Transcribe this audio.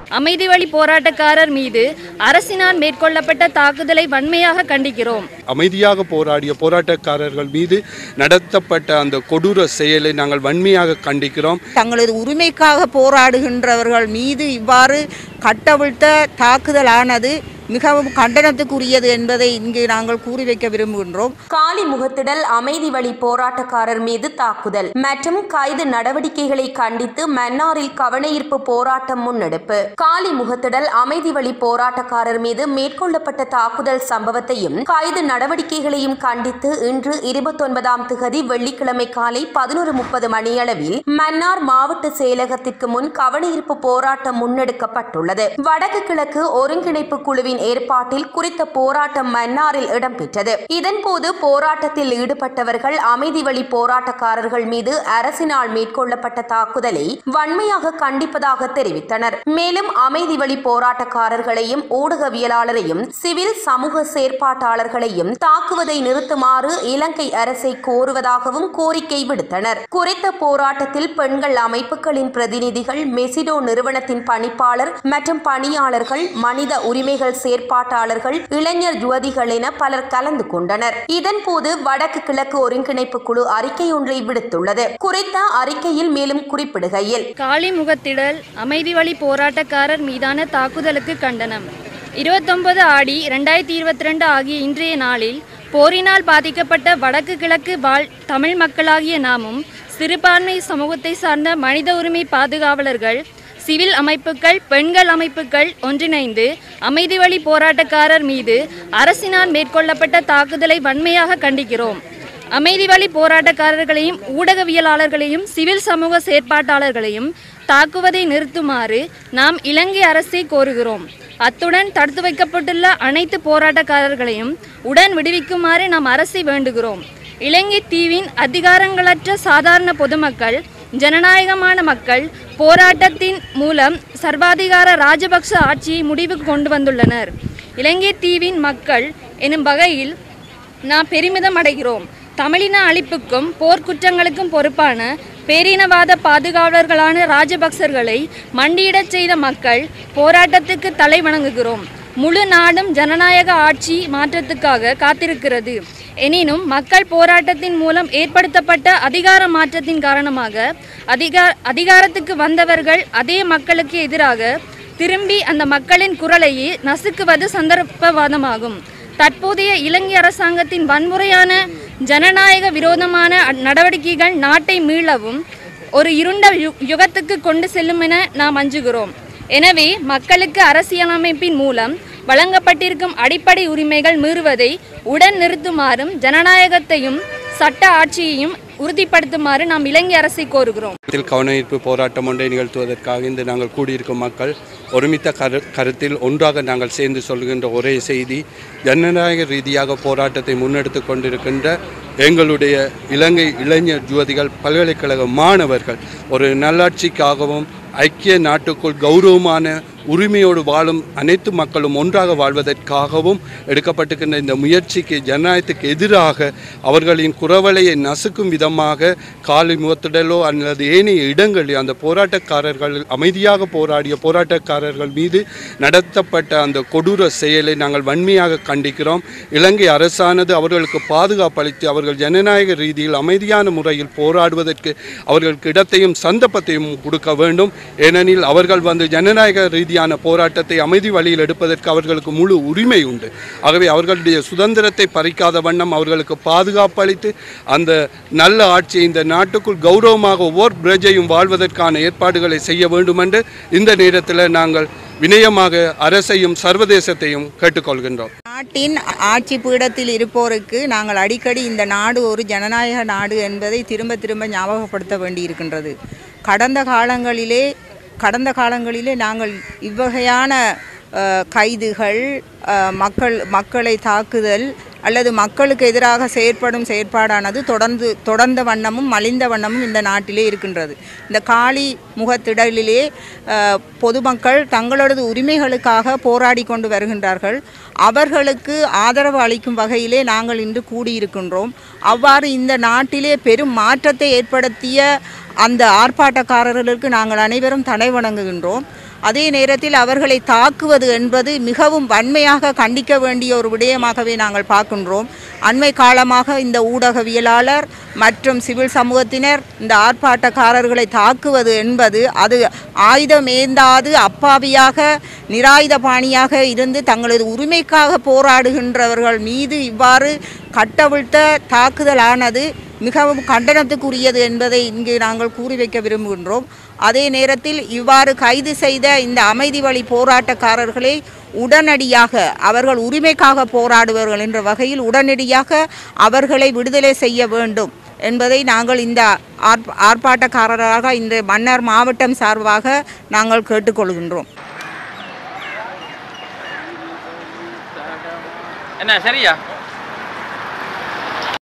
அமைதி வழி போராட்டக்காரர் மீது அரசினால் மேற்கொள்ளப்பட்ட தாக்குதலை வன்மையாக கண்டிக்கிறோம் அமைதியாக போராடிய போராட்டக்காரர்கள் மீது நடத்தப்பட்ட அந்த கொடூர செயலை நாங்கள் வன்மையாக கண்டிக்கிறோம் தங்களது உரிமைக்காக போராடுகின்றவர்கள் மீது இவ்வாறு கட்டவிழ்த்த தாக்குதலானது மிகவும் கண்டனத்துக்குரியது என்பதை இங்கு நாங்கள் கூறி வைக்க விரும்புகின்றோம் காலி முகத்திடல் அமைதி வழி போராட்டக்காரர் மீது தாக்குதல் மற்றும் கைது நடவடிக்கைகளை கண்டித்து மன்னாரில் கவனஈர்ப்பு போராட்டம் முன்னெடுப்பு காலி முகத்திடல் அமைதி வழி போராட்டக்காரர் மீது மேற்கொள்ளப்பட்ட தாக்குதல் சம்பவத்தையும் கைது நடவடிக்கைகளையும் கண்டித்து இன்று இருபத்தொன்பதாம் திகதி வெள்ளிக்கிழமை காலை பதினொரு முப்பது மணியளவில் மன்னார் மாவட்ட செயலகத்திற்கு முன் கவனஈர்ப்பு போராட்டம் முன்னெடுக்கப்பட்டுள்ளது வடக்கு கிழக்கு ஒருங்கிணைப்பு குழுவின் ஏற்பாட்டில் குறித்த போராட்டம் மன்னாரில் இடம்பெற்றது இதன்போது போராட்டத்தில் ஈடுபட்டவர்கள் அமைதி வழி போராட்டக்காரர்கள் மீது அரசினால் மேற்கொள்ளப்பட்ட தாக்குதலை வன்மையாக கண்டிப்பதாக தெரிவித்தனர் மேலும் அமைதி வழி போராட்டக்காரர்களையும் ஊடகவியலாளரையும் சிவில் சமூக செயற்பாட்டாளர்களையும் தாக்குவதை நிறுத்துமாறு இலங்கை அரசை கோருவதாகவும் கோரிக்கை விடுத்தனர் குறித்த போராட்டத்தில் பெண்கள் அமைப்புகளின் பிரதிநிதிகள் மெசிடோ நிறுவனத்தின் பணிப்பாளர் மற்றும் பணியாளர்கள் மனித உரிமைகள் செயற்பாட்டாளர்கள் இளைஞர் யுவதிகள் என பலர் கலந்து கொண்டனர் இதன்போது வடக்கு கிழக்கு ஒருங்கிணைப்பு குழு அறிக்கை ஒன்றை விடுத்துள்ளது குறித்த அறிக்கையில் மேலும் குறிப்பிடுகையில் காலி முகத்திடல் அமைதி வழி போராட்டக்காரர் மீதான தாக்குதலுக்கு கண்டனம் இருபத்தொன்பது ஆடி ரெண்டாயிரத்தி இருபத்தி ரெண்டு ஆகிய இன்றைய நாளில் போரினால் பாதிக்கப்பட்ட வடக்கு கிழக்கு வாழ் தமிழ் மக்களாகிய நாமும் சிறுபான்மை சமூகத்தை சார்ந்த மனித உரிமை பாதுகாவலர்கள் சிவில் அமைப்புகள் பெண்கள் அமைப்புகள் ஒன்றிணைந்து அமைதி வழி போராட்டக்காரர் மீது அரசினால் மேற்கொள்ளப்பட்ட தாக்குதலை வன்மையாக கண்டிக்கிறோம் அமைதி வழி போராட்டக்காரர்களையும் ஊடகவியலாளர்களையும் சிவில் சமூக செயற்பாட்டாளர்களையும் தாக்குவதை நிறுத்துமாறு நாம் இலங்கை அரசை கோருகிறோம் அத்துடன் தடுத்து வைக்கப்பட்டுள்ள அனைத்து போராட்டக்காரர்களையும் உடன் விடுவிக்குமாறு நாம் அரசை வேண்டுகிறோம் இலங்கை தீவின் அதிகாரங்களற்ற சாதாரண பொதுமக்கள் ஜனநாயகமான மக்கள் போராட்டத்தின் மூலம் சர்வாதிகார ராஜபக்ச ஆட்சியை முடிவுக்கு கொண்டு வந்துள்ளனர் இலங்கை தீவின் மக்கள் எனும் வகையில் நாம் பெருமிதம் அடைகிறோம் தமிழின அழிப்புக்கும் போர்க்குற்றங்களுக்கும் பொறுப்பான பேரினவாத பாதுகாவலர்களான ராஜபக்சர்களை மண்டியிடச் செய்த மக்கள் போராட்டத்துக்கு தலை வணங்குகிறோம் முழு நாடும் ஜனநாயக ஆட்சி மாற்றத்துக்காக காத்திருக்கிறது எனினும் மக்கள் போராட்டத்தின் மூலம் ஏற்படுத்தப்பட்ட அதிகார மாற்றத்தின் காரணமாக அதிகார அதிகாரத்துக்கு வந்தவர்கள் அதே மக்களுக்கு எதிராக திரும்பி அந்த மக்களின் குரலையே நசுக்குவது சந்தர்ப்பவாதமாகும் தற்போதைய இலங்கை அரசாங்கத்தின் வன்முறையான ஜனநாயக விரோதமான நடவடிக்கைகள் நாட்டை மீளவும் ஒரு இருண்ட யு- யுகத்துக்கு கொண்டு செல்லும் என நாம் அஞ்சுகிறோம் எனவே மக்களுக்கு அரசியலமைப்பின் மூலம் வழங்கப்பட்டிருக்கும் அடிப்படை உரிமைகள் மீறுவதை உடன் நிறுத்துமாறும் ஜனநாயகத்தையும் சட்ட ஆட்சியையும் உறுதிப்படுத்துமாறு நாம் இலங்கை அரசை கோருகிறோம் இதில் கவனஈர்ப்பு போராட்டம் ஒன்றை நிகழ்த்துவதற்காக இந்த நாங்கள் கூடியிருக்கும் மக்கள் ஒருமித்த கரு கருத்தில் ஒன்றாக நாங்கள் சேர்ந்து சொல்கின்ற ஒரே செய்தி ஜனநாயக ரீதியாக போராட்டத்தை முன்னெடுத்து கொண்டிருக்கின்ற எங்களுடைய இலங்கை இளைஞர் யுவதிகள் பல்கலைக்கழக மாணவர்கள் ஒரு நல்லாட்சிக்காகவும் ஐக்கிய நாட்டுக்குள் கௌரவமான உரிமையோடு வாழும் அனைத்து மக்களும் ஒன்றாக வாழ்வதற்காகவும் எடுக்கப்பட்டிருக்கின்ற இந்த முயற்சிக்கு ஜனநாயகத்துக்கு எதிராக அவர்களின் குரவலையை நசுக்கும் விதமாக காலை முகத்திடலோ அல்லது ஏனைய இடங்களில் அந்த போராட்டக்காரர்கள் அமைதியாக போராடிய போராட்டக்காரர்கள் மீது நடத்தப்பட்ட அந்த கொடூர செயலை நாங்கள் வன்மையாக கண்டிக்கிறோம் இலங்கை அரசானது அவர்களுக்கு பாதுகாப்பு அளித்து அவர்கள் ஜனநாயக ரீதியில் அமைதியான முறையில் போராடுவதற்கு அவர்களுக்கு இடத்தையும் சந்தர்ப்பத்தையும் கொடுக்க வேண்டும் ஏனெனில் அவர்கள் வந்து ஜனநாயக ரீதியான போராட்டத்தை அமைதி வழியில் எடுப்பதற்கு அவர்களுக்கு முழு உரிமை உண்டு ஆகவே அவர்களுடைய சுதந்திரத்தை பறிக்காத வண்ணம் அவர்களுக்கு பாதுகாப்பு அளித்து அந்த நல்ல ஆட்சியை இந்த நாட்டுக்குள் கௌரவமாக ஒவ்வொரு பிரஜையும் வாழ்வதற்கான ஏற்பாடுகளை செய்ய வேண்டும் என்று இந்த நேரத்தில் நாங்கள் வினயமாக அரசையும் சர்வதேசத்தையும் கேட்டுக்கொள்கின்றோம் நாட்டின் ஆட்சி பீடத்தில் இருப்போருக்கு நாங்கள் அடிக்கடி இந்த நாடு ஒரு ஜனநாயக நாடு என்பதை திரும்ப திரும்ப ஞாபகப்படுத்த வேண்டியிருக்கின்றது கடந்த காலங்களிலே கடந்த காலங்களிலே நாங்கள் இவ்வகையான அஹ், கைதுகள் அஹ், மக்கள் மக்களை தாக்குதல் அல்லது மக்களுக்கு எதிராக செயற்படும் செயற்பாடானது தொடர்ந்து தொடர்ந்த வண்ணமும் மலிந்த வண்ணமும் இந்த நாட்டிலே இருக்கின்றது இந்த காளி முகத்திடலிலே அஹ், பொதுமக்கள் தங்களது உரிமைகளுக்காக போராடி கொண்டு வருகின்றார்கள் அவர்களுக்கு ஆதரவு அளிக்கும் வகையிலே நாங்கள் இன்று கூடியிருக்கின்றோம் அவ்வாறு இந்த நாட்டிலே பெரும் மாற்றத்தை ஏற்படுத்திய அந்த ஆர்ப்பாட்டக்காரர்களுக்கு நாங்கள் அனைவரும் தலை வணங்குகின்றோம் அதே நேரத்தில் அவர்களை தாக்குவது என்பது மிகவும் வன்மையாக கண்டிக்க வேண்டிய ஒரு விடயமாகவே நாங்கள் பார்க்கின்றோம் அண்மை காலமாக இந்த ஊடகவியலாளர் மற்றும் சிவில் சமூகத்தினர் இந்த ஆர்ப்பாட்டக்காரர்களை தாக்குவது என்பது அது ஆயுதம் ஏந்தாது அப்பாவியாக நிராயுத பாணியாக இருந்து தங்களது உரிமைக்காக போராடுகின்றவர்கள் மீது இவ்வாறு கட்டவிழ்த்த தாக்குதலானது மிகவும் கண்டனத்துக்குரியது என்பதை இங்கு நாங்கள் கூறி வைக்க விரும்புகின்றோம் அதே நேரத்தில் இவ்வாறு கைது செய்த இந்த அமைதி வழி போராட்டக்காரர்களை உடனடியாக அவர்கள் உரிமைக்காக போராடுவார்கள் என்ற வகையில் உடனடியாக அவர்களை விடுதலை செய்ய வேண்டும் என்பதை நாங்கள் இந்த ஆர்ப்ப ஆர்ப்பாட்டக்காரராக இந்த மன்னர் மாவட்டம் சார்பாக நாங்கள் கேட்டுக்கொள்கின்றோம் என்ன சரியா